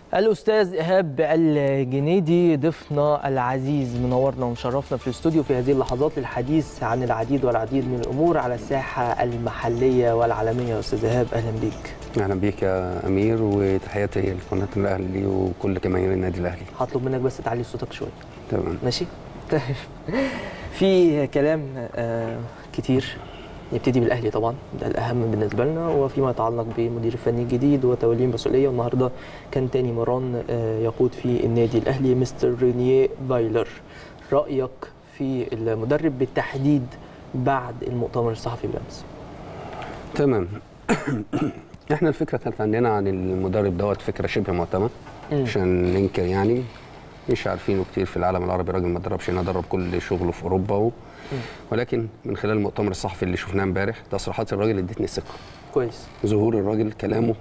الأستاذ إيهاب الجنيدي ضيفنا العزيز منورنا ومشرفنا في الاستوديو في هذه اللحظات للحديث عن العديد والعديد من الأمور على الساحة المحلية والعالمية أستاذ إيهاب أهلا بيك اهلا بيك يا امير وتحياتي لقناه الاهلي وكل جماهير النادي الاهلي هطلب منك بس تعلي صوتك شوية تمام ماشي طيب في كلام آه، كتير نبتدي بالاهلي طبعا ده الاهم بالنسبه لنا وفيما يتعلق بالمدير الفني الجديد وتوليه المسؤوليه والنهارده كان تاني مران آه، يقود في النادي الاهلي مستر رينيه فايلر رايك في المدرب بالتحديد بعد المؤتمر الصحفي بالامس تمام احنا الفكره كانت عندنا عن المدرب دوت فكره شبه معتمه مم. عشان ننكر يعني مش عارفينه كتير في العالم العربي راجل ما دربش هنا درب كل شغله في اوروبا و... ولكن من خلال المؤتمر الصحفي اللي شفناه امبارح تصريحات الراجل ادتني ثقه كويس ظهور الراجل كلامه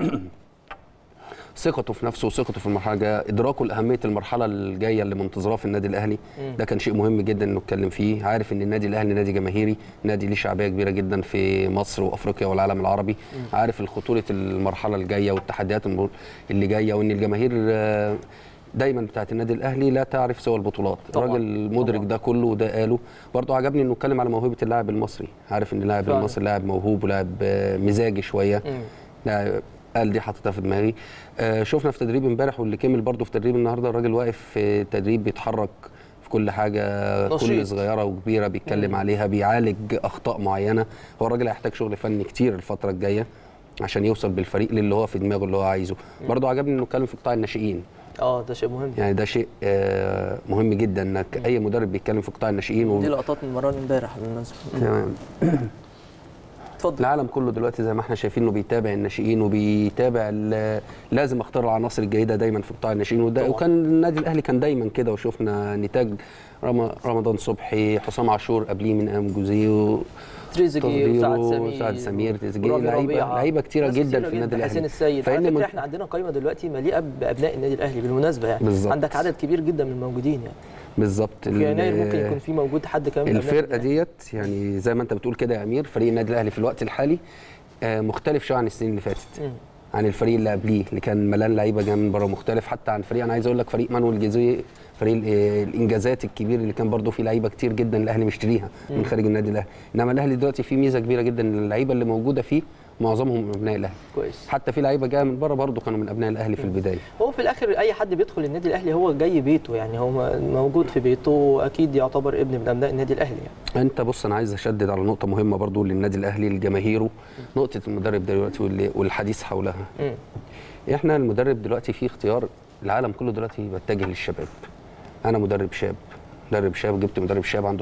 ثقته في نفسه وثقته في المرحله الجايه ادراكه لاهميه المرحله الجايه اللي منتظراه في النادي الاهلي مم. ده كان شيء مهم جدا انه اتكلم فيه عارف ان النادي الاهلي نادي جماهيري نادي ليه شعبيه كبيره جدا في مصر وافريقيا والعالم العربي عارف خطوره المرحله الجايه والتحديات الم- اللي جايه وان الجماهير آه، دايما بتاعت النادي الاهلي لا تعرف سوى البطولات طبعاً. الراجل مدرك طبعاً. ده كله وده قاله برضه عجبني انه اتكلم على موهبه اللاعب المصري عارف ان اللاعب فعلاً. المصري لاعب موهوب ولاعب آه، مزاجي شويه مم. لا قال دي حاططها في دماغي آه شفنا في تدريب امبارح واللي كمل برضه في تدريب النهارده الراجل واقف في تدريب بيتحرك في كل حاجه نشيط. كل صغيره وكبيره بيتكلم مم. عليها بيعالج اخطاء معينه هو الراجل هيحتاج شغل فني كتير الفتره الجايه عشان يوصل بالفريق للي هو في دماغه اللي هو عايزه برضه عجبني انه اتكلم في قطاع الناشئين اه ده شيء مهم يعني ده شيء آه مهم جدا انك اي مدرب بيتكلم في قطاع الناشئين و... دي لقطات من مران امبارح بالمناسبه مم. تمام اتفضل العالم كله دلوقتي زي ما احنا شايفين انه بيتابع الناشئين وبيتابع ال- لازم اختار العناصر الجيده دايما في قطاع الناشئين وده طبعاً. وكان النادي الاهلي كان دايما كده وشفنا نتاج رم- رمضان صبحي حسام عاشور قبليه من ام جوزيه و- تريزيجيه وسعد تطبيره، سمير سعد سمير، تريزيجيه، ورامي لعيبة- ربيعة. لعيبة كتيرة ناس جدا في النادي حسين الأهلي. السيد فإن على فكره من- احنا عندنا قائمه دلوقتي مليئه بابناء النادي الاهلي بالمناسبه يعني بالظبط. عندك عدد كبير جدا من الموجودين يعني بالظبط في ال- يناير ممكن يكون في موجود حد كمان من أبناء الفرقه النادي الأهلي. ديت يعني زي ما انت بتقول كده يا امير فريق النادي الاهلي في الوقت الحالي آه، مختلف شويه عن السنين اللي فاتت مم. عن الفريق اللي قبليه اللي كان ملان لعيبه جايه من بره مختلف حتى عن فريق انا عايز اقول لك فريق مانويل جيزيه فريق ال- آه، الانجازات الكبير اللي كان برضه فيه لعيبه كتير جدا الاهلي مشتريها من خارج النادي الاهلي انما الاهلي دلوقتي فيه ميزه كبيره جدا ان اللعيبه اللي موجوده فيه معظمهم من ابناء الاهلي كويس حتى في لعيبه جايه من بره برضه كانوا من ابناء الاهلي في البدايه هو في الاخر اي حد بيدخل النادي الاهلي هو جاي بيته يعني هو م- موجود في بيته اكيد يعتبر ابن من ابناء النادي الاهلي يعني انت بص انا عايز اشدد على نقطه مهمه برضو للنادي الاهلي لجماهيره نقطه المدرب دلوقتي واللي- والحديث حولها مم. احنا المدرب دلوقتي في اختيار العالم كله دلوقتي بيتجه للشباب انا مدرب شاب مدرب شاب جبت مدرب شاب عنده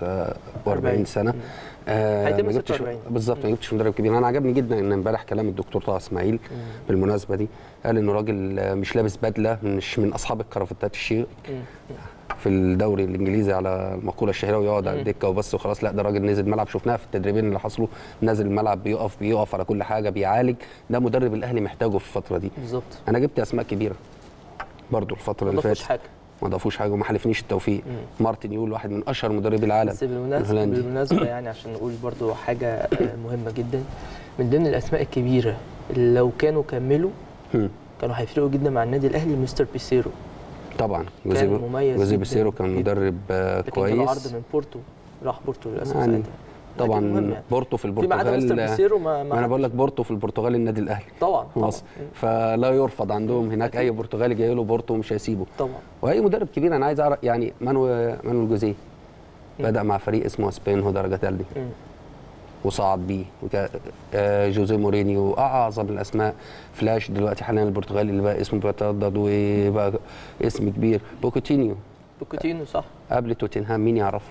45 سنه آه هيتم ما جبتش 46. بالظبط ما جبتش مدرب كبير انا عجبني جدا ان امبارح كلام الدكتور طه اسماعيل بالمناسبه دي قال انه راجل آه، مش لابس بدله مش من اصحاب الكرافتات الشيك مم. في الدوري الانجليزي على المقوله الشهيره ويقعد على الدكه وبس وخلاص لا ده راجل نزل الملعب شفناها في التدريبين اللي حصلوا نازل الملعب بيقف بيقف على كل حاجه بيعالج ده مدرب الاهلي محتاجه في الفتره دي بالظبط انا جبت اسماء كبيره برضو الفتره ما اللي ضافوش فاتت حاجه ما ضافوش حاجه وما حلفنيش التوفيق مارتن يول واحد من اشهر مدربي العالم بس بالمناسبه الهولندي. بالمناسبه يعني عشان نقول برضو حاجه آه، مهمه جدا من ضمن الاسماء الكبيره اللي لو كانوا كملوا هم. كانوا هيفرقوا جدا مع النادي الاهلي مستر بيسيرو طبعا كان مميز جوزيه جداً بيسيرو كان جداً. مدرب آه، لكن كان عرض كويس من بورتو راح بورتو للاسف يعني ساعتها لكن مهم طبعا يعني. بورتو في فيما عدا مستر البرتغال بيسيرو ما, ما انا بقول لك بورتو في البرتغال النادي الاهلي طبعا في طبعا مصر فلا يرفض عندهم هناك اي برتغالي جاي له بورتو مش هيسيبه طبعا واي مدرب كبير انا عايز اعرف يعني مانو مانويل جوزيه بدا مع فريق اسمه اسبين هو درجه ثالثه مم. وصعد بيه وكا- آه، جوزيه مورينيو اعظم الاسماء فلاش دلوقتي حاليا البرتغالي اللي بقى اسمه بيتردد وبقى اسم كبير بوكوتينيو بوكوتينو صح قبل توتنهام مين يعرفه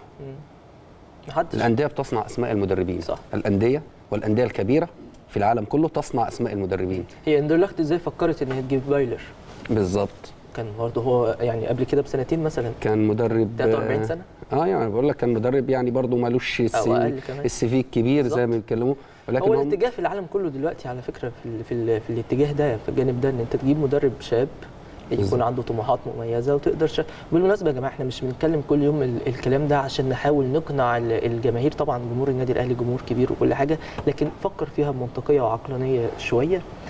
محدش الانديه بتصنع اسماء المدربين صح. الانديه والانديه الكبيره في العالم كله تصنع اسماء المدربين هي اندرلخت ازاي فكرت ان هي تجيب بايلر بالظبط كان برضه هو يعني قبل كده بسنتين مثلا كان مدرب 43 سنه اه يعني بقول لك كان مدرب يعني برضه مالوش السي أقل كمان. السي في الكبير زي ما بيتكلموا ولكن هو هم- الاتجاه في العالم كله دلوقتي على فكره في ال في, ال في الاتجاه ده في الجانب ده ان انت تجيب مدرب شاب يكون بالظبط. عنده طموحات مميزه وتقدر ش... بالمناسبه يا جماعه احنا مش بنتكلم كل يوم ال- الكلام ده عشان نحاول نقنع ال- الجماهير طبعا جمهور النادي الاهلي جمهور كبير وكل حاجه لكن فكر فيها بمنطقيه وعقلانيه شويه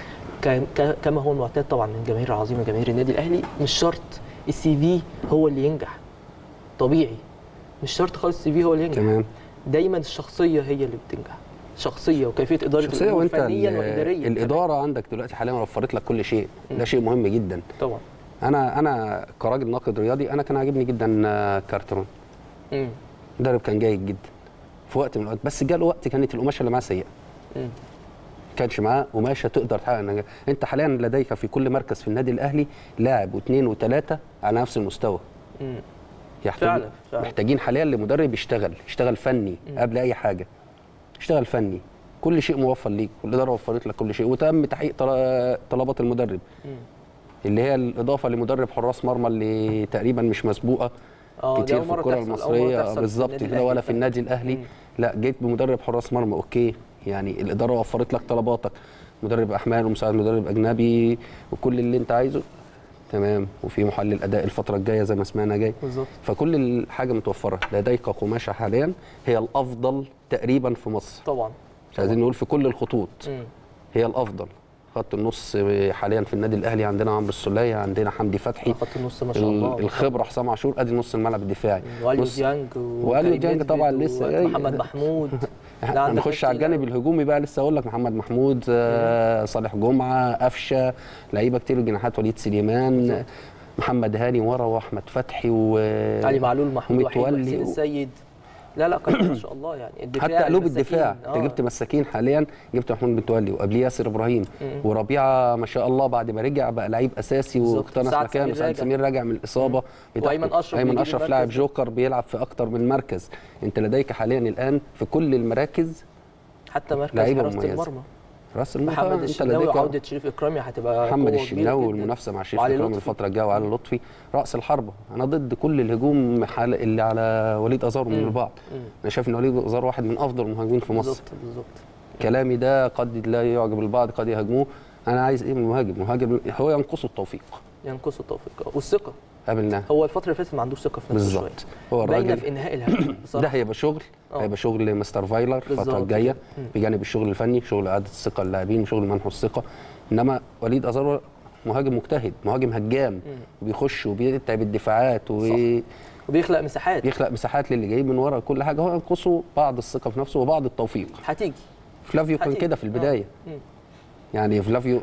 ك- ك- كما هو المعتاد طبعا من جماهير عظيمه جماهير النادي الاهلي مش شرط السي في هو اللي ينجح طبيعي مش شرط خالص السي في هو اللي ينجح تمام دايما الشخصيه هي اللي بتنجح شخصيه وكيفيه اداره شخصيه الامور وانت فنيا ال- واداريا الاداره عندك دلوقتي حاليا وفرت لك كل شيء ده شيء مهم جدا طبعا انا انا كراجل ناقد رياضي انا كان عاجبني جدا آه، كارترون مم. مدرب كان جيد جدا في وقت من الاوقات بس جاله وقت كانت القماشه اللي معاه سيئه مم. كانش معاه قماشه تقدر تحقق النجاح انت حاليا لديك في كل مركز في النادي الاهلي لاعب واثنين وثلاثه على نفس المستوى مم. يحتاج فعلا، فعلا. محتاجين حاليا لمدرب يشتغل يشتغل فني قبل اي حاجه يشتغل فني كل شيء موفر ليك والاداره وفرت لك كل شيء وتم تحقيق طل- طلبات المدرب مم. اللي هي الاضافه لمدرب حراس مرمى اللي تقريبا مش مسبوقه اه دي كتير أول في مرة الكره تحصل، أول مرة المصريه تحصل في بالظبط النادي كده ولا الأهلي في فعلا. النادي الاهلي مم. لا جيت بمدرب حراس مرمى اوكي يعني الاداره وفرت لك طلباتك مدرب احمال ومساعد مدرب اجنبي وكل اللي انت عايزه تمام وفي محلل اداء الفتره الجايه زي ما سمعنا جاي بالظبط فكل الحاجه متوفره لديك قماشه حاليا هي الافضل تقريبا في مصر طبعا مش عايزين نقول في كل الخطوط مم. هي الافضل خط النص حاليا في النادي الاهلي عندنا عمرو السوليه عندنا حمدي فتحي خط النص ما شاء الله ال- الخبره حسام عاشور ادي نص الملعب الدفاعي واليو نص- ديانج واليو وكريم ديانج طبعا نيدفيد لسه و- جاي. محمد محمود لا، عندك هنخش ناس على الجانب تقيلة. الهجومي بقى لسه اقول لك محمد محمود آه، صالح جمعه قفشه لعيبه كتير جناحات وليد سليمان محمد هاني ورا واحمد فتحي و علي معلول محمود وحيد ومتولي وحسين و- السيد لا لا كان ما شاء الله يعني الدفاع حتى قلوب المساكين. الدفاع آه. انت جبت مساكين حاليا جبت محمود متولي وقبليه ياسر ابراهيم وربيعه ما شاء الله بعد ما رجع بقى لعيب اساسي بالظبط. واقتنص سعد مكانه سمير سعد راجع. سمير راجع من الاصابه بتاعته. وأيمن أشرف ايمن بيجي اشرف بالمركز لاعب ده. جوكر بيلعب في اكتر من مركز انت لديك حاليا الان في كل المراكز حتى مركز لعيبة حراسه مميزة. المرمى راس المرمى محمد انت الشناوي لديك وعوده شريف اكرامي هتبقى محمد قوة الشناوي كبيرة جداً. والمنافسه مع شريف وعلي اكرام لطفي. الفتره الجايه وعلي لطفي راس الحربه انا ضد كل الهجوم حال- اللي على وليد ازار من البعض مم. انا شايف ان وليد ازار واحد من افضل المهاجمين في مصر بالظبط بالظبط كلامي ده قد لا يعجب البعض قد يهاجموه انا عايز ايه من المهاجم مهاجم هو ينقصه التوفيق ينقصه التوفيق والثقه قابلناه هو الفتره اللي فاتت ما عندوش ثقه في نفسه شويه بالظبط هو باينه الراجل في انهاء الهجمه ده بصراحه هيبقى شغل آه. هيبقى شغل مستر فايلر الفتره بالظبط الجايه كده. مم. بجانب الشغل الفني شغل اعاده الثقه للاعبين وشغل منح الثقه انما وليد ازار مهاجم مجتهد مهاجم هجام بيخش وبيتعب الدفاعات وبيخلق وبيخلق مساحات مساحات للي جاي من ورا كل حاجه هو ينقصه بعض الثقه في نفسه وبعض التوفيق هتيجي فلافيو كان هتيجي. كده في البدايه آه. مم. يعني فلافيو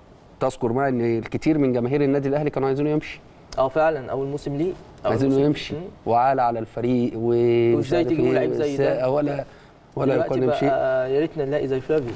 تذكر معي ان الكثير من جماهير النادي الاهلي كانوا عايزينه يمشي اه فعلا اول موسم ليه أول عايزينه موسم. يمشي مم. وعلى على الفريق ومش وإزاي عارف تجيبوا إيه، لعيب زي ده؟ والساقة ولا ولا دلوقتي يقال يمشي بقى يا ريتنا نلاقي زي فلافيو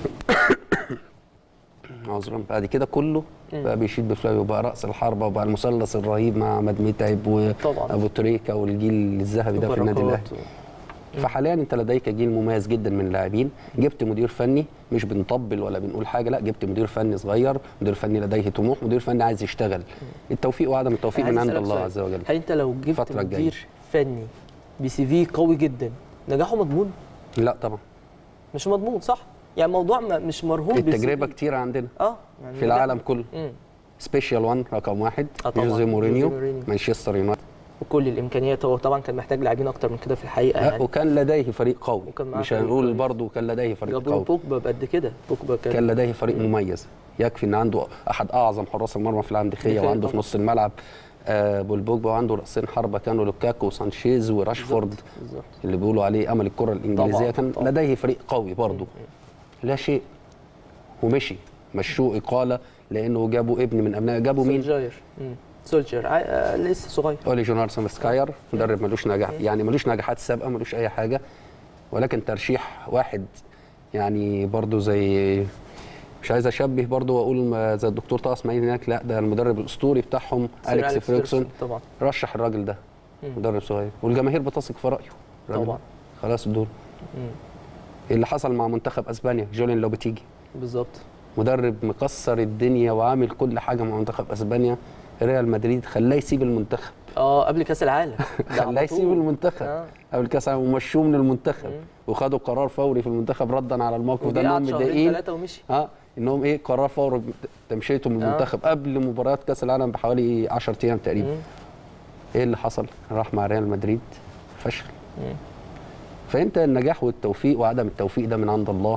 عذرا بعد كده كله بقى بيشيد بفلافيو بقى راس الحربه وبقى المثلث الرهيب مع احمد متعب طبعاً. وابو تريكه والجيل الذهبي ده في النادي الاهلي وبركات و- فحاليا انت لديك جيل مميز جدا من اللاعبين جبت مدير فني مش بنطبل ولا بنقول حاجه لا جبت مدير فني صغير مدير فني لديه طموح مدير فني عايز يشتغل التوفيق وعدم التوفيق أنا من عايز عند أسألك الله سؤال. عز وجل هل انت لو جبت الفترة الجاية. مدير فني بسي في قوي جدا نجاحه مضمون لا طبعا مش مضمون صح يعني الموضوع ما مش مرهون التجربه كتير عندنا اه يعني في ده- العالم كله مم. سبيشال 1 رقم واحد آه طبعاً. جوزي مورينيو جوزي مورينيو. مانشستر يونايتد وكل الامكانيات هو طبعا كان محتاج لاعبين اكتر من كده في الحقيقه لا، يعني وكان لديه فريق قوي وكان معاه مش فريق هنقول كويس. برضه كان لديه فريق جابوا قوي بوجبا بقد كده بوجبا كان كان لديه فريق مميز يكفي ان عنده احد اعظم حراس المرمى في الانديه دفاع وعنده في طبعاً. نص الملعب آه بول بوجبا وعنده راسين حربه كانوا لوكاكو وسانشيز وراشفورد بالظبط، بالظبط اللي بيقولوا عليه امل الكره الانجليزيه طبعاً، كان طبعاً. لديه فريق قوي برضه لا شيء ومشي مشوه اقاله لانه جابوا ابن من ابناء جابوا مين؟ سولجاير مم. سولجاير عا- آه، لسه صغير اولي جونار سامسكاير مدرب ملوش نجاح يعني ملوش نجاحات سابقه ملوش اي حاجه ولكن ترشيح واحد يعني برضو زي مش عايز اشبه برضو واقول ما- زي الدكتور طه اسماعيل هناك لا ده المدرب الاسطوري بتاعهم سير اليكس فريكسون طبعا رشح الراجل ده مم. مدرب صغير والجماهير بتثق في رايه الراجل طبعا. ده. خلاص دول مم. اللي حصل مع منتخب اسبانيا جوليان لوبيتيجي بالظبط مدرب مكسر الدنيا وعامل كل حاجه مع منتخب اسبانيا ريال مدريد خلاه يسيب المنتخب اه قبل كاس العالم ده على خلاه يسيب طول. المنتخب آه. قبل كاس العالم ومشوه من المنتخب وخدوا قرار فوري في المنتخب ردا على الموقف ده وجه انهم قعد شهرين متضايقين ثلاثه ومشي اه انهم ايه قرار فوري تمشيته من آه. المنتخب قبل مباريات كاس العالم بحوالي 10 ايام تقريبا مم. ايه اللي حصل؟ راح مع ريال مدريد فشل مم. فانت النجاح والتوفيق وعدم التوفيق ده من عند الله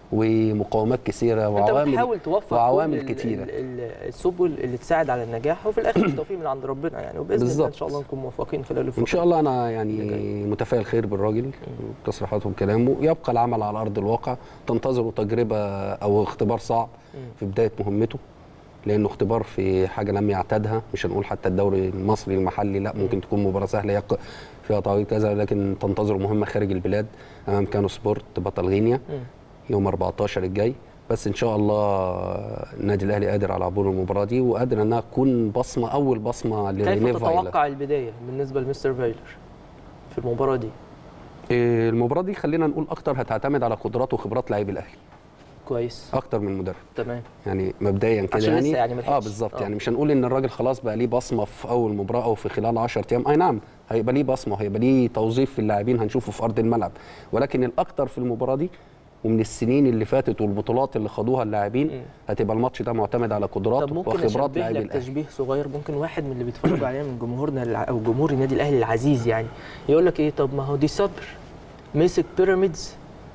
ومقاومات كثيره انت وعوامل بتحاول توفر وعوامل كل ال- كتيرة. ال- ال- السبل اللي تساعد على النجاح وفي الاخر التوفيق من عند ربنا يعني وباذن الله ان بالظبط. شاء الله نكون موفقين خلال الفتره ان شاء الله انا يعني متفائل خير بالراجل تصريحاته وكلامه يبقى العمل على ارض الواقع تنتظروا تجربه او اختبار صعب في بدايه مهمته لانه اختبار في حاجه لم يعتادها مش هنقول حتى الدوري المصري المحلي لا ممكن تكون مباراه سهله يق فيها تعويض كذا لكن تنتظروا مهمه خارج البلاد امام كانو سبورت بطل غينيا مم. يوم 14 الجاي بس ان شاء الله النادي الاهلي قادر على عبور المباراه دي وقادر انها تكون بصمه اول بصمه كيف لرينيه فايلر تتوقع البدايه بالنسبه لمستر فايلر في المباراه دي إيه، المباراه دي خلينا نقول اكتر هتعتمد على قدرات وخبرات لاعبي الاهلي كويس اكتر من مدرب تمام يعني مبدئيا كده عشان يعني لسه يعني ما اه لحقش. بالظبط آه. يعني مش هنقول ان الراجل خلاص بقى ليه بصمه في اول مباراه او في خلال 10 ايام اي نعم هيبقى ليه بصمه وهيبقى ليه توظيف في اللاعبين هنشوفه في ارض الملعب ولكن الاكتر في المباراه دي ومن السنين اللي فاتت والبطولات اللي خدوها اللاعبين مم. هتبقى الماتش ده معتمد على قدرات طب ممكن وخبرات اشبه لاعبي لك الاهلي تشبيه صغير ممكن واحد من اللي بيتفرجوا علينا من جمهورنا الع- او جمهور النادي الاهلي العزيز يعني يقول لك ايه طب ما هو دي صبر مسك بيراميدز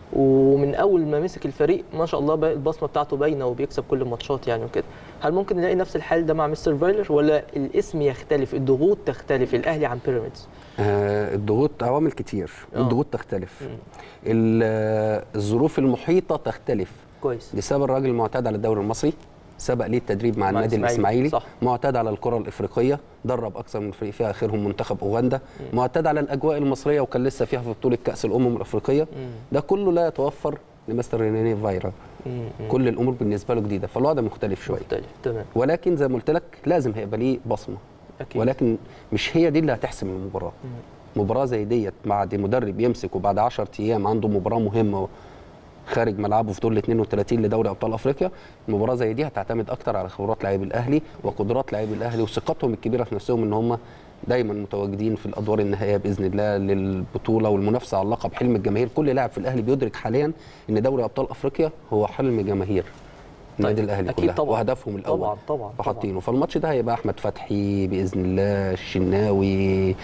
ومن اول ما مسك الفريق ما شاء الله بقى البصمه بتاعته باينه وبيكسب كل الماتشات يعني وكده هل ممكن نلاقي نفس الحال ده مع مستر فايلر ولا الاسم يختلف الضغوط تختلف الاهلي عن بيراميدز آه الضغوط عوامل كتير آه. الضغوط تختلف مم. ال- آه، الظروف المحيطه تختلف كويس بسبب الراجل المعتاد على الدوري المصري سبق ليه التدريب مع, مع النادي الإسماعيلي، الاسماعيلي صح. معتاد على الكره الافريقيه درب اكثر من فريق فيها اخرهم منتخب اوغندا معتاد على الاجواء المصريه وكان لسه فيها في بطوله كاس الامم الافريقيه مم. ده كله لا يتوفر لمستر رينيه فايرا مم. مم. كل الامور بالنسبه له جديده فالوضع مختلف شويه مختلف تمام ولكن زي ما قلت لك لازم هيبقى ليه بصمه اكيد ولكن مش هي دي اللي هتحسم المباراه مباراه زي ديت بعد مدرب يمسك وبعد 10 ايام عنده مباراه مهمه خارج ملعبه في دور ال 32 لدوري ابطال افريقيا المباراه زي دي هتعتمد اكتر على خبرات لاعبي الاهلي وقدرات لاعبي الاهلي وثقتهم الكبيره في نفسهم ان هم دايما متواجدين في الادوار النهائيه باذن الله للبطوله والمنافسه على اللقب حلم الجماهير كل لاعب في الاهلي بيدرك حاليا ان دوري ابطال افريقيا هو حلم جماهير النادي الاهلي أكيد كلها طبعاً. وهدفهم الاول طبعا طبعا فحاطينه فالماتش ده هيبقى احمد فتحي باذن الله الشناوي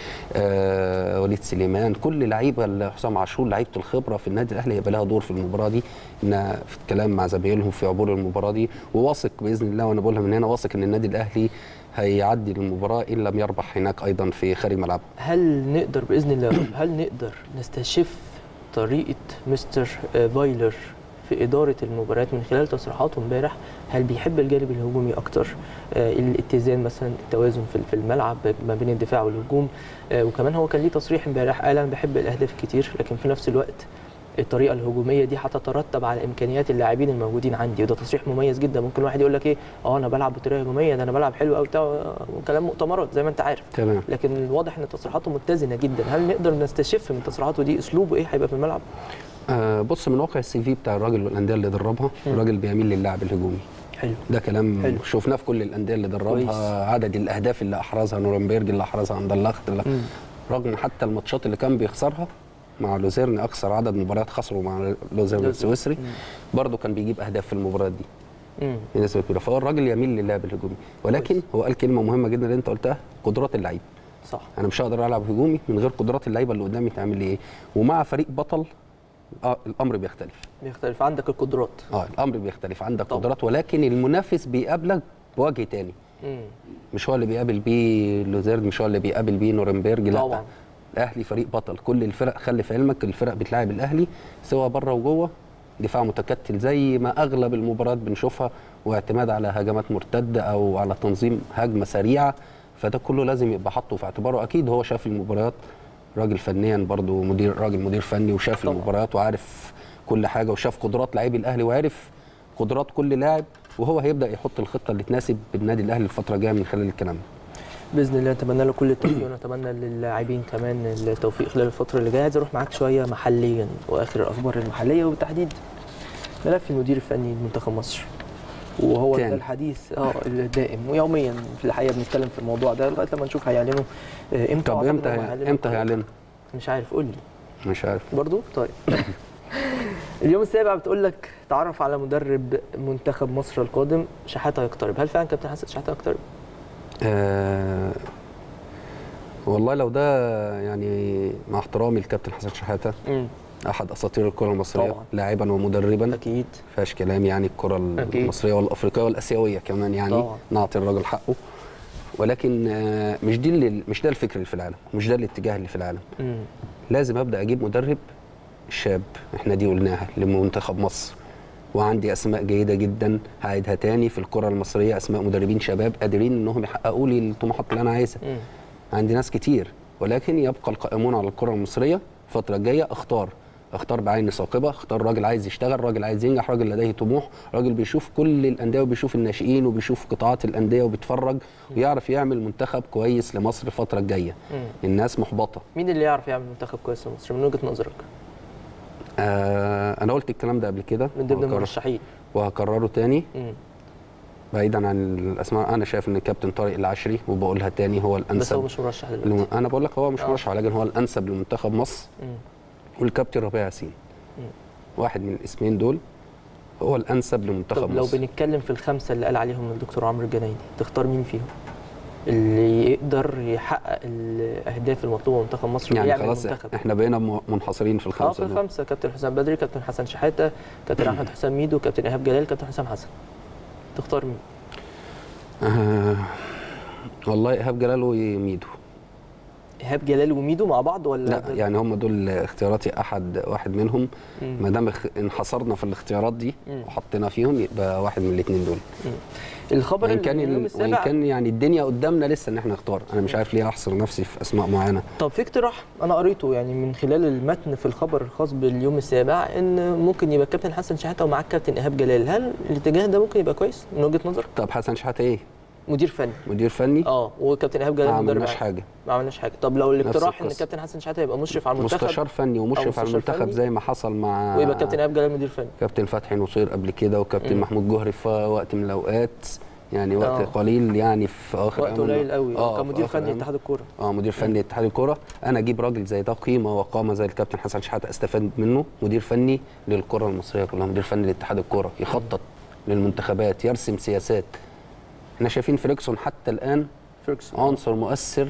آه وليد سليمان كل لعيبه اللي حسام عاشور لعيبه الخبره في النادي الاهلي هيبقى لها دور في المباراه دي ان في الكلام مع زمايلهم في عبور المباراه دي وواثق باذن الله وانا بقولها من هنا واثق ان النادي الاهلي هيعدي المباراه ان لم يربح هناك ايضا في خارج ملعبه هل نقدر باذن الله يا رب، هل نقدر نستشف طريقه مستر آه، فايلر في اداره المباريات من خلال تصريحاته امبارح هل بيحب الجانب الهجومي اكتر آه، الاتزان مثلا التوازن في في الملعب ما بين الدفاع والهجوم آه، وكمان هو كان ليه تصريح امبارح قال انا بحب الاهداف كتير لكن في نفس الوقت الطريقه الهجوميه دي هتترتب على امكانيات اللاعبين الموجودين عندي وده تصريح مميز جدا ممكن واحد يقول لك ايه اه انا بلعب بطريقه هجوميه ده انا بلعب حلو قوي بتاع وكلام مؤتمرات زي ما انت عارف تمام لكن واضح ان تصريحاته متزنه جدا هل نقدر نستشف من تصريحاته دي اسلوبه ايه هيبقى في الملعب آه بص من واقع السي في بتاع الراجل والانديه اللي دربها مم. الراجل بيميل للاعب الهجومي حلو ده كلام حلو. شفناه في كل الانديه اللي كويس. دربها عدد الاهداف اللي احرزها نورنبرج اللي احرزها اندرلخت اللي مم. رغم حتى الماتشات اللي كان بيخسرها مع لوزيرن اكثر عدد مباريات خسروا مع لوزيرن السويسري برضه كان بيجيب اهداف في المباريات دي مم. بنسبه كبيره فهو الراجل يميل للعب الهجومي ولكن كويس. هو قال كلمه مهمه جدا اللي انت قلتها قدرات اللعيب صح انا مش هقدر العب هجومي من غير قدرات اللعيبه اللي قدامي تعمل لي ايه ومع فريق بطل اه الامر بيختلف بيختلف عندك القدرات اه الامر بيختلف عندك طبعا. قدرات ولكن المنافس بيقابلك بوجه تاني مم. مش هو اللي بيقابل بيه لوزيرن مش هو اللي بيقابل بيه نورنبرج لا طبعا. الاهلي فريق بطل كل الفرق خلي في علمك الفرق بتلاعب الاهلي سواء بره وجوه دفاع متكتل زي ما اغلب المباريات بنشوفها واعتماد على هجمات مرتده او على تنظيم هجمه سريعه فده كله لازم يبقى حاطه في اعتباره اكيد هو شاف المباريات راجل فنيا برضو مدير راجل مدير فني وشاف طبعا. المباريات وعارف كل حاجه وشاف قدرات لاعبي الاهلي وعارف قدرات كل لاعب وهو هيبدا يحط الخطه اللي تناسب النادي الاهلي الفتره الجايه من خلال الكلام ده باذن الله نتمنى له كل التوفيق ونتمنى للاعبين كمان التوفيق خلال الفتره اللي جايه عايز اروح معاك شويه محليا واخر الاخبار المحليه وبالتحديد ملف المدير الفني لمنتخب مصر وهو تاني. ده الحديث اه الدائم ويوميا في الحقيقه بنتكلم في الموضوع ده لغايه لما نشوف هيعلنوا آه، امتى طب أعتقد امتى إنهم هيعلنوا امتى هيعلنوا مش عارف قول لي مش عارف برضو طيب اليوم السابع بتقول لك تعرف على مدرب منتخب مصر القادم شحاته يقترب هل فعلا كابتن حسن شحاته يقترب آه والله لو ده يعني مع احترامي للكابتن حسن شحاته امم احد اساطير الكره المصريه طبعاً. لاعبا ومدربا اكيد فيهاش كلام يعني الكره أكيد. المصريه والافريقيه والاسيويه كمان يعني طبعاً. نعطي الراجل حقه ولكن آه، مش دي اللي مش ده الفكر اللي في العالم مش ده الاتجاه اللي في العالم مم. لازم ابدا اجيب مدرب شاب احنا دي قلناها لمنتخب مصر وعندي اسماء جيده جدا هعيدها تاني في الكره المصريه اسماء مدربين شباب قادرين انهم يحققوا لي الطموحات اللي انا عايزها مم. عندي ناس كتير ولكن يبقى القائمون على الكره المصريه الفتره الجايه اختار اختار بعين ثاقبه اختار راجل عايز يشتغل راجل عايز ينجح راجل لديه طموح راجل بيشوف كل الانديه وبيشوف الناشئين وبيشوف قطاعات الانديه وبيتفرج ويعرف يعمل منتخب كويس لمصر الفتره الجايه مم. الناس محبطه مين اللي يعرف يعمل منتخب كويس لمصر من وجهه نظرك آه انا قلت الكلام ده قبل كده من ضمن وهكرر- المرشحين وهكرره تاني مم. بعيدا عن الاسماء انا شايف ان الكابتن طارق العشري وبقولها تاني هو بس هو الانسب مش مرشح دلوقتي لم... انا بقول لك هو مش آه. مرشح ولكن هو الانسب لمنتخب مصر مم. والكابتن ربيع ياسين مم. واحد من الاسمين دول هو الانسب لمنتخب طب لو مصر بنتكلم في الخمسه اللي قال عليهم الدكتور عمرو الجنايني تختار مين فيهم؟ اللي يقدر يحقق الاهداف المطلوبه من منتخب مصر يعني ويعمل خلاص منتخب احنا بقينا م- منحصرين في اه في الخمسه دول الخمسه كابتن حسام بدري كابتن حسن شحاته كابتن احمد حسام ميدو كابتن ايهاب جلال كابتن حسام حسن تختار مين؟ آه والله ايهاب جلال وميدو ايهاب جلال وميدو مع بعض ولا لا يعني هم دول اختياراتي احد واحد منهم مم. ما دام اخ- انحصرنا في الاختيارات دي مم. وحطينا فيهم يبقى واحد من الاثنين دول الخبر وان اللي كان من اليوم ال- وان السابع كان يعني الدنيا قدامنا لسه ان احنا نختار انا مش عارف ليه احصر نفسي في اسماء معينه طب في اقتراح انا قريته يعني من خلال المتن في الخبر الخاص باليوم السابع ان ممكن يبقى الكابتن حسن شحاته ومعاه الكابتن ايهاب جلال هل الاتجاه ده ممكن يبقى كويس من وجهه نظرك طب حسن شحاته ايه مدير فني مدير فني اه وكابتن ايهاب ما جلال مدرب عملناش عام. حاجه ما عملناش حاجه طب لو الاقتراح ان القصة. الكابتن حسن شحاته يبقى مشرف على المنتخب مستشار فني ومشرف على مستشار المنتخب فني. زي ما حصل مع ويبقى كابتن ايهاب جلال مدير فني كابتن فتحي نصير قبل كده وكابتن مم. محمود جوهري في وقت من الاوقات يعني وقت آه. قليل يعني في اخر وقت أيام- قليل قوي اه كان في مدير آخر فني أيام. اتحاد الكوره اه مدير فني اتحاد الكوره انا اجيب راجل زي ده قيمه وقامه زي الكابتن حسن شحاته استفاد منه مدير فني للكره المصريه كلها مدير فني لاتحاد الكوره يخطط للمنتخبات يرسم سياسات احنا شايفين فريكسون حتى الان فيرجسون عنصر مؤثر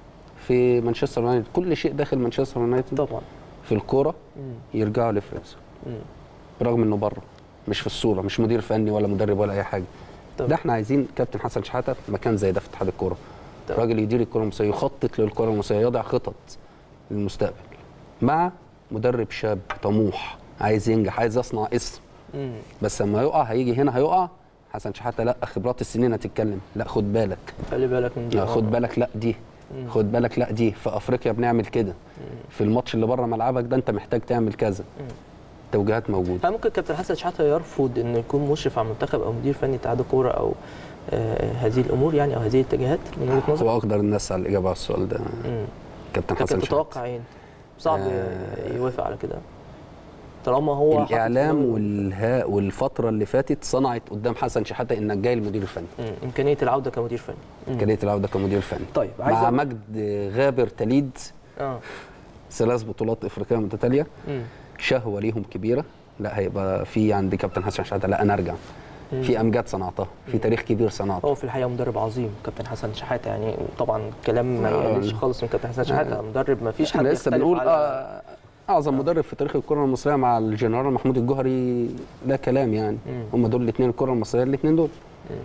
في مانشستر يونايتد كل شيء داخل مانشستر يونايتد طبعا في الكوره مم. يرجعوا لفريكسون مم. برغم انه بره مش في الصوره مش مدير فني ولا مدرب ولا اي حاجه طب. ده احنا عايزين كابتن حسن شحاته في مكان زي ده في اتحاد الكوره طب. راجل يدير الكره المصريه يخطط للكره المصريه يضع خطط للمستقبل مع مدرب شاب طموح عايز ينجح عايز يصنع اسم مم. بس لما يقع هيجي هنا هيقع حسن شحاته لا خبرات السنين هتتكلم لا خد بالك خلي بالك من دي لا خد بالك لا دي مم. خد بالك لا دي في افريقيا بنعمل كده في الماتش اللي بره ملعبك ده انت محتاج تعمل كذا مم. توجيهات موجوده فممكن كابتن حسن شحاته يرفض انه يكون مشرف على المنتخب او مدير فني اتحاد الكوره او آه هذه الامور يعني او هذه الاتجاهات من وجهه نظرك؟ هو اقدر الناس على الاجابه على السؤال ده مم. كابتن كابتن حسن شحاته تتوقع ايه؟ صعب آه. يوافق على كده طالما هو حاطط في الاعلام دماغه- والها والفتره اللي فاتت صنعت قدام حسن شحاته انك جاي المدير الفني مم. امكانيه العوده كمدير فني مم. كليه العوده كمدير فني طيب عايز مع أقول- مجد غابر تليد اه ثلاث بطولات افريقيه متتاليه مم. شهوه ليهم كبيره لا هيبقى في عند كابتن حسن شحاته لا انا ارجع مم. في امجاد صنعتها في تاريخ كبير صنعته هو في الحقيقه مدرب عظيم كابتن حسن شحاته يعني طبعا كلام ما آه. يقللش خالص من كابتن حسن شحاته مدرب ما فيش حد احنا لسه يختلف بنقول على آه اعظم مدرب في تاريخ الكره المصريه مع الجنرال محمود الجوهري لا كلام يعني مم. هم دول الاثنين الكره المصريه الاثنين دول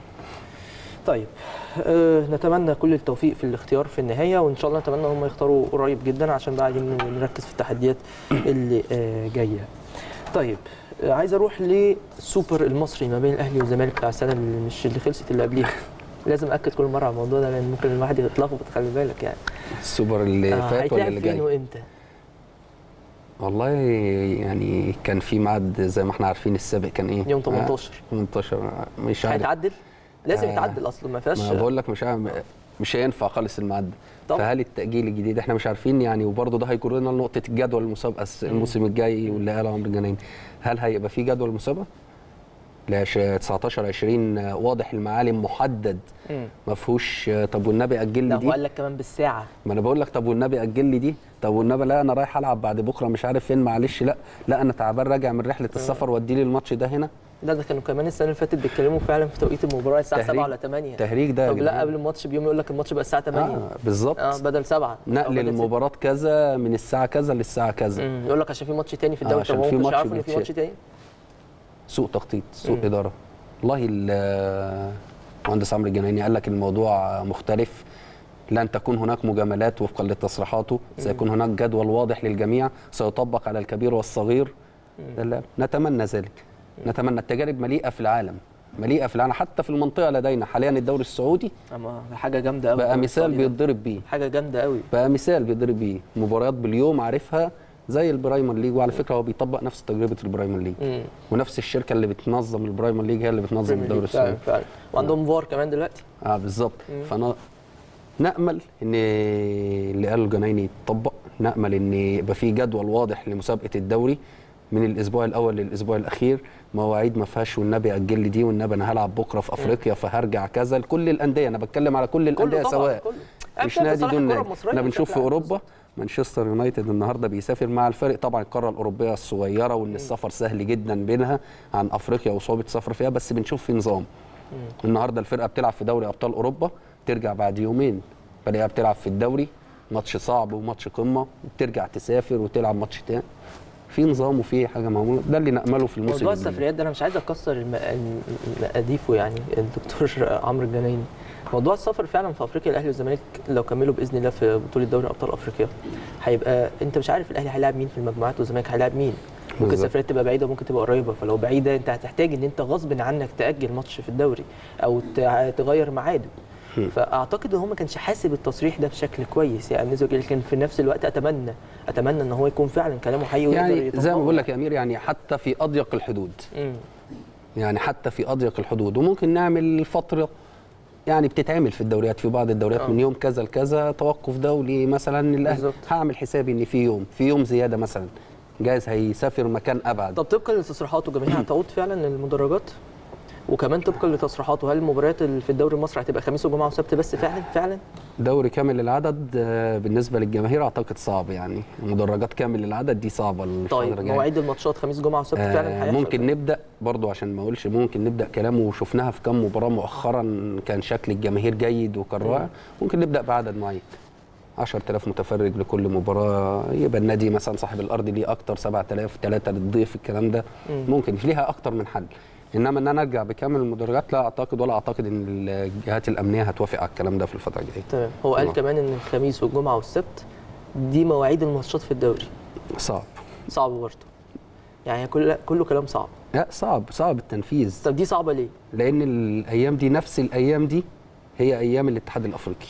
طيب آه نتمنى كل التوفيق في الاختيار في النهايه وان شاء الله نتمنى هم يختاروا قريب جدا عشان بقى عايزين نركز في التحديات اللي آه جايه. طيب آه عايز اروح للسوبر المصري ما بين الاهلي والزمالك بتاع السنه اللي مش اللي خلصت اللي قبليها. لازم اكد كل مره على الموضوع ده لان ممكن الواحد يتلخبط خلي بالك يعني. السوبر اللي آه، فات ولا هيتلعب اللي فين جاي وامتى؟ والله يعني كان في ميعاد زي ما احنا عارفين السابق كان ايه يوم 18 آه 18 مش عارف هيتعدل؟ لازم آه، يتعدل اصلا ما فيهاش ما بقول لك مش عارف مش هينفع خالص الميعاد ده. طبعا. فهل التاجيل الجديد احنا مش عارفين يعني وبرضه ده هيجرنا لنقطه الجدول المسابقه الس- الموسم الجاي واللي قاله عمرو الجنايني هل هيبقى في جدول مسابقه؟ لا ش- 19 20 واضح المعالم محدد مم. ما فيهوش طب والنبي اجل لي لا دي هو قال لك كمان بالساعه ما انا بقول لك طب والنبي اجل لي دي طب والنبي لا انا رايح العب بعد بكره مش عارف فين معلش لا لا انا تعبان راجع من رحله السفر وادي لي الماتش ده هنا لا ده كانوا كمان السنه اللي فاتت بيتكلموا فعلا في توقيت المباراه الساعه 7 تهريج- ولا 8 التهريج ده يا طب لا جماعة. قبل الماتش بيوم يقول لك الماتش بقى الساعه 8 آه بالظبط اه بدل 7 نقل المباراه كذا من الساعه كذا للساعه كذا يقول لك عشان في ماتش تاني في آه، الدوري عشان طب هو في مش ماتش عارف ان في بيتشال. ماتش تاني سوء تخطيط سوء مم. اداره والله ال- المهندس عمرو الجنايني قال لك الموضوع مختلف لن تكون هناك مجاملات وفقا لتصريحاته سيكون هناك جدول واضح للجميع سيطبق على الكبير والصغير لا نتمنى ذلك نتمنى التجارب مليئه في العالم مليئه في العالم حتى في المنطقه لدينا حاليا الدوري السعودي اما حاجه جامده قوي بقى مثال بيتضرب بيه حاجه جامده قوي بقى مثال بيضرب بيه مباريات باليوم عارفها زي البرايمر ليج وعلى فكره هو بيطبق نفس تجربه البرايمر ليج امم ونفس الشركه اللي بتنظم البرايمر ليج هي اللي بتنظم الدوري فعلا السعودي فعلا وعندهم فار كمان دلوقتي اه بالظبط مم. فانا نامل ان اللي قاله الجنايني يتطبق نامل ان يبقى في جدول واضح لمسابقه الدوري من الاسبوع الاول للاسبوع الاخير مواعيد ما فيهاش والنبي اجل لي دي والنبي انا هلعب بكره في افريقيا فهرجع كذا لكل الانديه انا بتكلم على كل الانديه كله طبعا سواء كله مش أكيد في نادي صالح دون الكرة نادي المصرية احنا بنشوف بشكل في عام اوروبا مانشستر يونايتد النهارده بيسافر مع الفرق طبعا القاره الاوروبيه الصغيره وان السفر سهل جدا بينها عن افريقيا وصعوبه السفر فيها بس بنشوف في نظام النهارده الفرقه بتلعب في دوري ابطال اوروبا ترجع بعد يومين فرقه بتلعب في الدوري ماتش صعب وماتش قمه وترجع تسافر وتلعب ماتش تاني في نظام وفي حاجه معموله ده اللي نامله في الموسم موضوع الجديد. السفريات ده انا مش عايز اكسر الم- الم- مقاديفه يعني الدكتور عمرو الجنايني موضوع السفر فعلا في افريقيا الاهلي والزمالك لو كملوا باذن الله في بطوله دوري ابطال افريقيا هيبقى انت مش عارف الاهلي هيلاعب مين في المجموعات والزمالك هيلاعب مين ممكن بالظبط. السفريات تبقى بعيده وممكن تبقى قريبه فلو بعيده انت هتحتاج ان انت غصب عنك تاجل ماتش في الدوري او تع- تغير ميعاده فاعتقد ان هو ما كانش حاسب التصريح ده بشكل كويس يعني بالنسبة- لكن في نفس الوقت اتمنى اتمنى ان هو يكون فعلا كلامه حقيقي ويقدر يعني زي ما يطبقه. بقول لك يا امير يعني حتى في اضيق الحدود مم. يعني حتى في اضيق الحدود وممكن نعمل فتره يعني بتتعمل في الدوريات في بعض الدوريات آه. من يوم كذا لكذا توقف دولي مثلا الاهلي بالظبط. هعمل حسابي ان في يوم في يوم زياده مثلا جايز هيسافر مكان ابعد طب طبقا لتصريحاته جماهير هتعود فعلا للمدرجات وكمان طبقا لتصريحاته هل المباريات اللي في الدوري المصري هتبقى خميس وجمعه وسبت بس فعلا فعلا دوري كامل العدد آه، بالنسبه للجماهير اعتقد صعب يعني مدرجات كامل العدد دي صعبه الفتره طيب الجايه مواعيد الماتشات خميس جمعه وسبت آه، فعلا هيحصل ممكن نبدا برضو عشان ما اقولش ممكن نبدا كلام وشفناها في كام مباراه مؤخرا كان شكل الجماهير جيد وكان رائع ممكن نبدا بعدد معين 10000 متفرج لكل مباراه يبقى النادي مثلا صاحب الارض ليه اكتر 7000 3 للضيف الكلام ده مم. ممكن ليها اكتر من حل انما ان انا ارجع بكامل المدرجات لا اعتقد ولا اعتقد ان الجهات الامنيه هتوافق على الكلام ده في الفتره الجايه تمام هو قال آه. كمان ان الخميس والجمعه والسبت دي مواعيد الماتشات في الدوري صعب صعب برضه يعني كل كله كلام صعب لا صعب صعب التنفيذ طب دي صعبه ليه لان الايام دي نفس الايام دي هي ايام الاتحاد الافريقي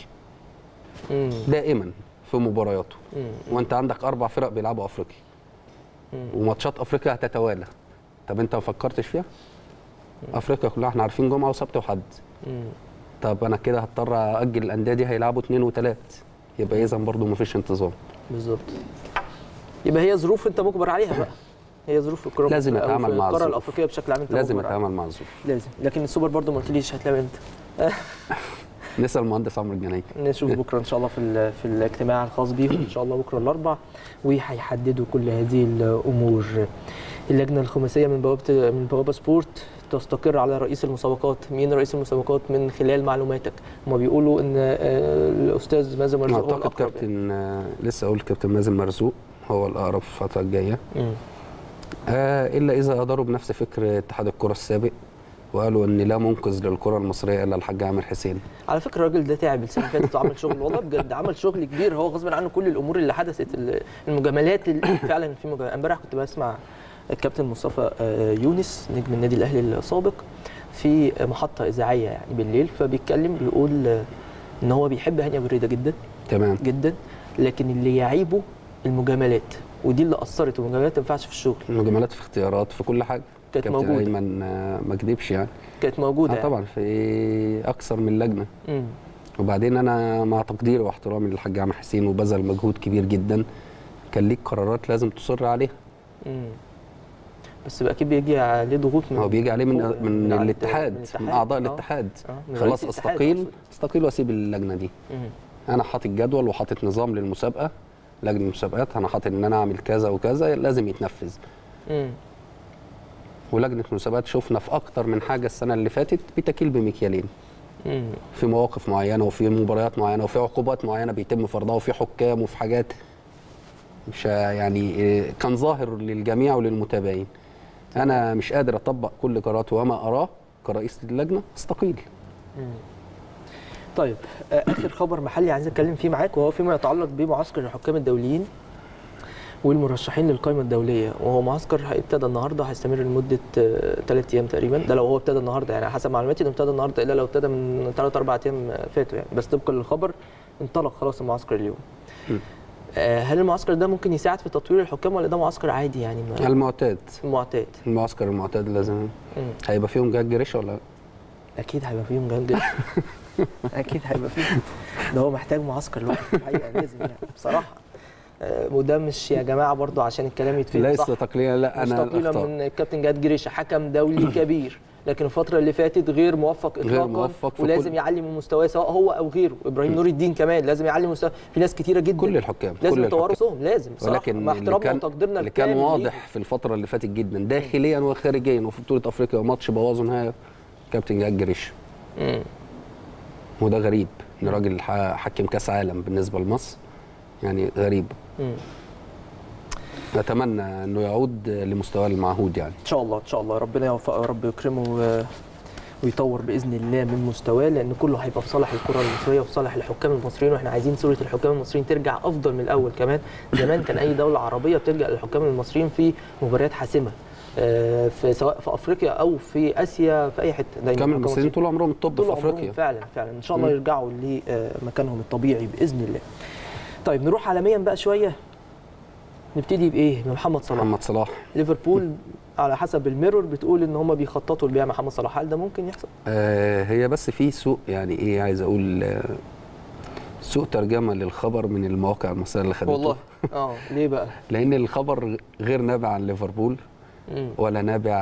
مم. دائما في مبارياته مم. وانت عندك اربع فرق بيلعبوا افريقي مم. وماتشات افريقيا هتتوالى طب انت ما فكرتش فيها افريقيا كلها احنا عارفين جمعه وسبت وحد مم. طب انا كده هضطر اجل الانديه دي هيلعبوا اثنين وثلاث يبقى اذا برضو ما فيش انتظام بالظبط يبقى هي ظروف انت مجبر عليها بقى هي ظروف الكره لازم أو نتعامل في مع القاره الظروف. الافريقيه بشكل عام انت لازم مجبر عليها. نتعامل مع الظروف لازم لكن السوبر برضه ما قلتليش هتلاقي امتى نسال المهندس عمرو الجنايني نشوف بكره ان شاء الله في ال- في الاجتماع الخاص بيهم ان شاء الله بكره الاربع وهيحددوا كل هذه الامور اللجنه الخماسيه من بوابه من بوابه سبورت تستقر على رئيس المسابقات مين رئيس المسابقات من خلال معلوماتك هم بيقولوا ان آه، الاستاذ مازن مرزوق هو اعتقد الاقرب يعني. كابتن آه، لسه اقول كابتن مازن مرزوق هو الاقرب في الفتره الجايه مم. آه الا اذا اداروا بنفس فكر اتحاد الكره السابق وقالوا ان لا منقذ للكره المصريه الا الحاج عامر حسين على فكره الراجل ده تعب السنه اللي فاتت وعمل شغل والله بجد عمل شغل كبير هو غصب عنه كل الامور اللي حدثت ال- المجاملات اللي فعلا في مجاملات امبارح كنت بسمع الكابتن مصطفى آه، يونس نجم النادي الاهلي السابق في محطه اذاعيه يعني بالليل فبيتكلم بيقول آه، ان هو بيحب هاني ابو ريده جدا تمام جدا لكن اللي يعيبه المجاملات ودي اللي اثرت والمجاملات ما تنفعش في الشغل مجاملات في اختيارات في كل حاجه كانت كابتن موجودة. ايمن آه، ما كدبش يعني كانت موجوده آه يعني. طبعا في اكثر من لجنه مم. وبعدين انا مع تقديري واحترامي للحاج عامر حسين وبذل مجهود كبير جدا كان ليك قرارات لازم تصر عليها مم. بس بقى اكيد بيجي عليه ضغوط من هو بيجي عليه من فوق، من, على- الاتحاد من اعضاء آه. الاتحاد آه، من خلاص رئيس الاتحاد استقيل أقصد. استقيل واسيب اللجنه دي مم. انا حاطط جدول وحاطط نظام للمسابقه لجنه المسابقات انا حاطط ان انا اعمل كذا وكذا لازم يتنفذ مم. ولجنه مسابقات شفنا في اكتر من حاجه السنه اللي فاتت بتكيل بمكيالين مم. في مواقف معينه وفي مباريات معينه وفي عقوبات معينه بيتم فرضها وفي حكام وفي حاجات مش يعني إيه، كان ظاهر للجميع وللمتابعين انا مش قادر اطبق كل قراراتي وما اراه كرئيس اللجنه استقيل طيب آه، اخر خبر محلي عايز اتكلم فيه معاك وهو فيما يتعلق بمعسكر الحكام الدوليين والمرشحين للقائمه الدوليه وهو معسكر ابتدى النهارده هيستمر لمده ثلاث ايام تقريبا ده لو هو ابتدى النهارده يعني حسب معلوماتي انه ابتدى النهارده الا لو ابتدى من ثلاث اربع ايام فاتوا يعني بس طبقا للخبر انطلق خلاص المعسكر اليوم م. آه، هل المعسكر ده ممكن يساعد في تطوير الحكام ولا ده معسكر عادي يعني ما- المعتاد معتاد المعسكر المعتاد لازم مم. هيبقى فيهم جهاد جريشه ولا لا؟ اكيد هيبقى فيهم جنج اكيد هيبقى فيهم ده هو محتاج معسكر لوحده الحقيقه لازم يعني بصراحه آه، وده مش يا جماعه برضو عشان الكلام يتفهم ليس صح تقليلا لا مش انا تقليلا أخطأ. من الكابتن جهاد جريشه حكم دولي كبير لكن الفترة اللي فاتت غير موفق غير اطلاقا موفق في ولازم كل- يعلي من مستواه سواء هو او غيره ابراهيم نور الدين كمان لازم يعلي من مستواه في ناس كتيره جدا كل الحكام لازم كل يطوروا الحكام. صوم لازم صراحه ولكن مع اللي احترامنا كان وتقديرنا اللي كان الكامل واضح في الفتره اللي فاتت جدا داخليا وخارجيا وفي بطوله افريقيا وماتش بوظوا نهائي كابتن جهاد جريشه ليه. مم. وده غريب ان راجل ح- حكم كاس عالم بالنسبه لمصر يعني غريب مم. نتمنى انه يعود لمستواه المعهود يعني ان شاء الله ان شاء الله ربنا يوفقه يا رب يكرمه و- ويطور باذن الله من مستواه لان كله هيبقى في صالح الكره المصريه وفي صالح الحكام المصريين واحنا عايزين صوره الحكام المصريين ترجع افضل من الاول كمان زمان كان اي دوله عربيه بتلجا للحكام المصريين في مباريات حاسمه آه، في سواء في افريقيا او في اسيا في اي حته دايما الحكام الحكام المصريين طول عمرهم الطب طول في عمرهم افريقيا فعلا فعلا ان شاء الله مم. يرجعوا لمكانهم الطبيعي باذن الله طيب نروح عالميا بقى شويه نبتدي بايه بمحمد صلاح محمد صلاح ليفربول على حسب الميرور بتقول ان هم بيخططوا لبيع محمد صلاح هل ده ممكن يحصل؟ آه هي بس في سوء يعني ايه عايز اقول آه سوء ترجمه للخبر من المواقع المصريه اللي خدته والله اه ليه بقى؟ لان الخبر غير نابع عن ليفربول مم. ولا نابع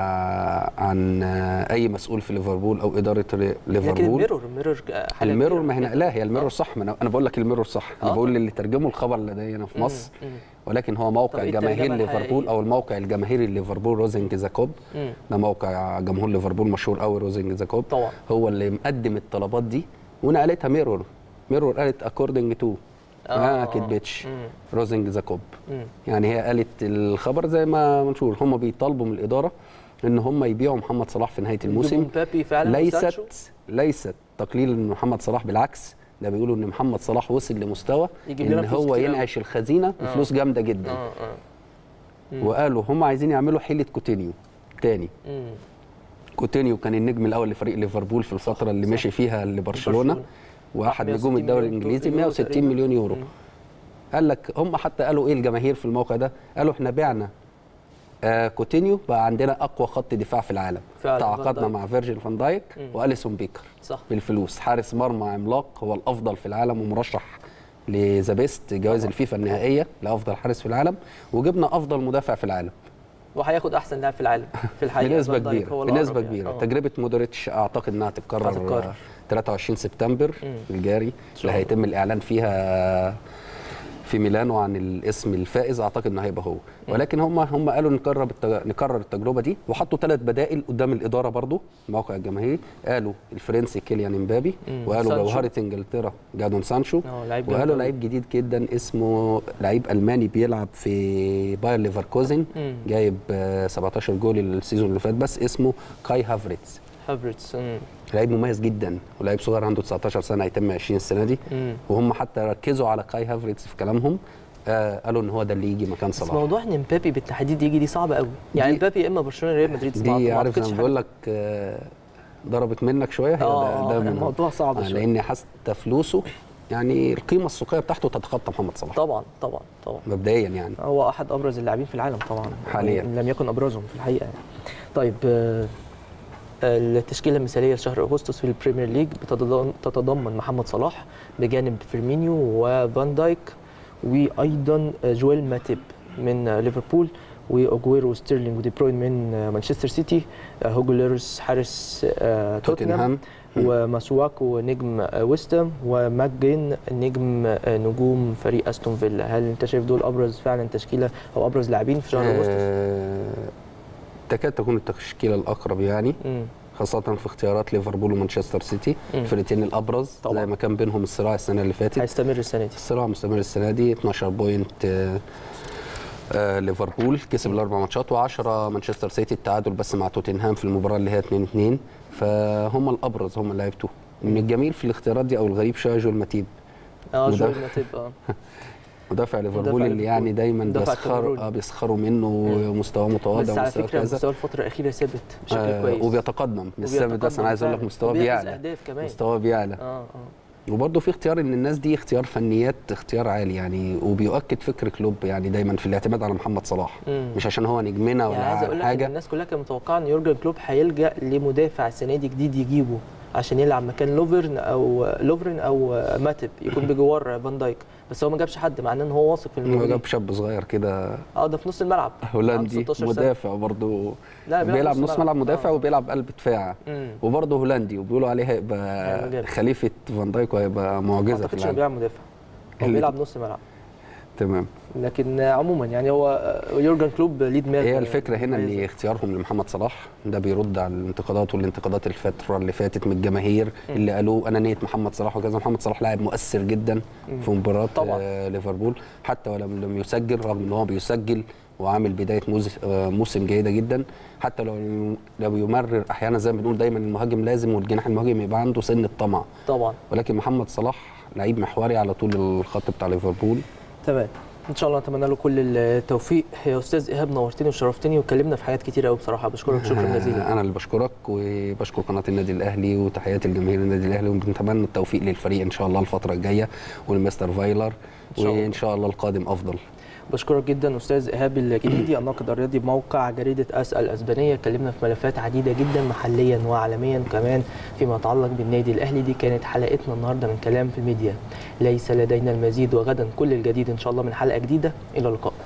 عن آه، اي مسؤول في ليفربول او اداره ل- لكن ليفربول الميرور الميرور حاجة الميرور كبيرة ما هنا جداً. لا هي الميرور آه. صح ما انا أنا بقول لك الميرور صح انا آه. بقول للي ترجموا الخبر لدينا في مم. مصر مم. ولكن هو موقع طب إيه جماهير الترجمة ليفربول الحقيقية؟ او الموقع الجماهيري لليفربول روزنج زاكوب مم. ده موقع جمهور ليفربول مشهور قوي روزنج زاكوب طبعا هو اللي مقدم الطلبات دي ونقلتها ميرور ميرور قالت اكوردنج تو ما كدبتش مم. روزنج زاكوب مم. يعني هي قالت الخبر زي ما منشور هم بيطالبوا من الاداره ان هم يبيعوا محمد صلاح في نهايه الموسم يجيبوا مبابي فعلا وسانشو؟ ليست ليست تقليل من محمد صلاح بالعكس ده بيقولوا ان محمد صلاح وصل لمستوى يجيب لنا ان فلوس هو كتير أوي. ينعش الخزينه آه. بفلوس جامده جدا اه اه مم. وقالوا هم عايزين يعملوا حيله كوتينيو تاني مم. كوتينيو كان النجم الاول لفريق ليفربول في الفتره اللي صح. مشي فيها لبرشلونه برشلونة. واحد 160 نجوم الدوري مليون الانجليزي يورو 160 تقريباً. مليون يورو مم. قال لك هم حتى قالوا ايه الجماهير في الموقع ده قالوا احنا بعنا آه كوتينيو بقى عندنا اقوى خط دفاع في العالم فعلا، فان تعاقدنا دايك. مع فيرجيل فان دايك مم. واليسون بيكر صح بالفلوس حارس مرمى عملاق هو الافضل في العالم ومرشح لذا بيست جوائز طبعا. الفيفا النهائيه لافضل حارس في العالم وجبنا افضل مدافع في العالم وهياخد احسن لاعب في العالم في الحقيقه بنسبه فان دايك كبيره هو بنسبه الأقرب كبيره يعني. آه. تجربه مودريتش اعتقد انها تتكرر هتتكرر. آه، 23 سبتمبر مم. الجاري شاء اللي هيتم الاعلان فيها في ميلانو عن الاسم الفائز اعتقد انه هيبقى هو ولكن هم هم قالوا نكرر التج... نكرر التجربه دي وحطوا ثلاث بدائل قدام الاداره برضو الموقع الجماهيري قالوا الفرنسي كيليان امبابي مم. وقالوا سانشو. جوهره انجلترا جادون سانشو اه لعيب جامد وقالوا أوي. لعيب جديد جدا اسمه لعيب الماني بيلعب في باير ليفركوزن مم. جايب آه، 17 جول السيزون اللي فات بس اسمه كاي هافريتز هافرتس مم. لعيب مميز جدا ولعيب صغير عنده 19 سنه هيتم 20 السنه دي مم. وهم حتى ركزوا على كاي هافريتز في كلامهم آه قالوا ان هو ده اللي يجي مكان بس صلاح موضوع ان مبابي بالتحديد يجي دي صعبه قوي يعني دي- مبابي يا اما برشلونه يا ريال مدريد ما- دي ما عارف زي أعتقدش ما حاجة. بقول لك آه ضربت منك شويه هي اه ده, آه، ده منهم. الموضوع صعب آه شويه لان حتى فلوسه يعني القيمه السوقيه بتاعته تتخطى محمد صلاح طبعا طبعا طبعا مبدئيا يعني هو احد ابرز اللاعبين في العالم طبعا حالياً. ان لم يكن ابرزهم في الحقيقه يعني. طيب آه، التشكيله المثاليه لشهر اغسطس في البريمير ليج بتتضمن تتضمن محمد صلاح بجانب فيرمينيو وفان دايك وايضا جويل ماتيب من ليفربول واجويرو وستيرلينج ودي بروين من مانشستر سيتي هوجلرز حارس آه، توتنهام توتنهام وماسواكو نجم ويستام وماجين نجم نجوم فريق استون فيلا هل انت شايف دول ابرز فعلا تشكيله او ابرز لاعبين في شهر اغسطس آه تكاد تكون التشكيله الاقرب يعني مم. خاصة في اختيارات ليفربول ومانشستر سيتي مم. الفرقتين الأبرز طبعاً. زي ما كان بينهم الصراع السنة اللي فاتت هيستمر السنه دي الصراع مستمر السنة دي 12 بوينت آه، آه، ليفربول كسب الأربع ماتشات و10 مانشستر سيتي التعادل بس مع توتنهام في المباراة اللي هي 2 2 فهم الأبرز هم اللي لعبتوه من الجميل في الاختيارات دي أو الغريب شوية جول ماتيب اه وده- جوel ماتيب اه مدافع ليفربول مدافع اللي يعني ليفربول. دايما مدافع بيسخروا كاميروني. آه بيسخروا منه ومستواه متواضع بس على ومستواه فكره كذا مستوى الفتره الاخيره ثابت بشكل آه كويس وبيتقدم مش ثابت بس وبيتقدم انا عايز اقول لك فعلاً. مستواه وبيحرز بيعلى اهداف كمان مستواه بيعلى اه اه وبرضه في اختيار ان الناس دي اختيار فنيات اختيار عالي يعني وبيؤكد فكر كلوب يعني دايما في الاعتماد على محمد صلاح مم. مش عشان هو نجمنا يعني عايز اقول ولا لك ان حاجه الناس كلها كانت متوقعه ان يورجن كلوب هيلجا لمدافع السنه دي جديد يجيبه عشان يلعب مكان لوفرن او لوفرن او ماتب يكون بجوار فان دايك بس هو ما جابش حد مع ان هو واثق في هو الموضوع جاب شاب صغير كده اه ده في نص الملعب هولندي عنده 16 سنة. مدافع برضه لا بيلعب نص ملعب مدافع آه. وبيلعب قلب دفاع مم. وبرضه هولندي وبيقولوا عليه هيبقى هيبقى جامد. خليفه فان دايك وهيبقى ما معجزه في اعتقدش انه العالم بيلعب مدافع هو اللي- بيلعب نص ملعب تمام لكن عموما يعني هو يورجن كلوب ليه دماغ هي الفكره هنا ان مميزة. اختيارهم لمحمد صلاح ده بيرد على الانتقادات والانتقادات الفتره اللي فاتت من الجماهير اللي قالوا انانيه محمد صلاح وكذا محمد صلاح لاعب مؤثر جدا في مباراه طبعاً. آه، ليفربول حتى ولم لم يسجل رغم ان هو بيسجل وعامل بدايه موز- آه، موسم جيده جدا حتى لو لو يمرر احيانا زي ما بنقول دايما المهاجم لازم والجناح المهاجم يبقى عنده سن الطمع طبعا ولكن محمد صلاح لعيب محوري على طول الخط بتاع ليفربول تمام ان شاء الله نتمنى له كل التوفيق يا استاذ ايهاب نورتني وشرفتني واتكلمنا في حاجات كتير قوي بصراحه بشكرك شكرا جزيلا انا اللي بشكرك وبشكر قناه النادي الاهلي وتحياتي لجماهير النادي الاهلي وبنتمنى التوفيق للفريق ان شاء الله الفتره الجايه والمستر فايلر شاء الله. وان شاء الله القادم افضل بشكرك جدا استاذ ايهاب الجديدي الناقد الرياضي بموقع جريده اس الاسبانيه اتكلمنا في ملفات عديده جدا محليا وعالميا كمان فيما يتعلق بالنادي الاهلي دي كانت حلقتنا النهارده من كلام في الميديا ليس لدينا المزيد وغدا كل الجديد ان شاء الله من حلقه جديده الى اللقاء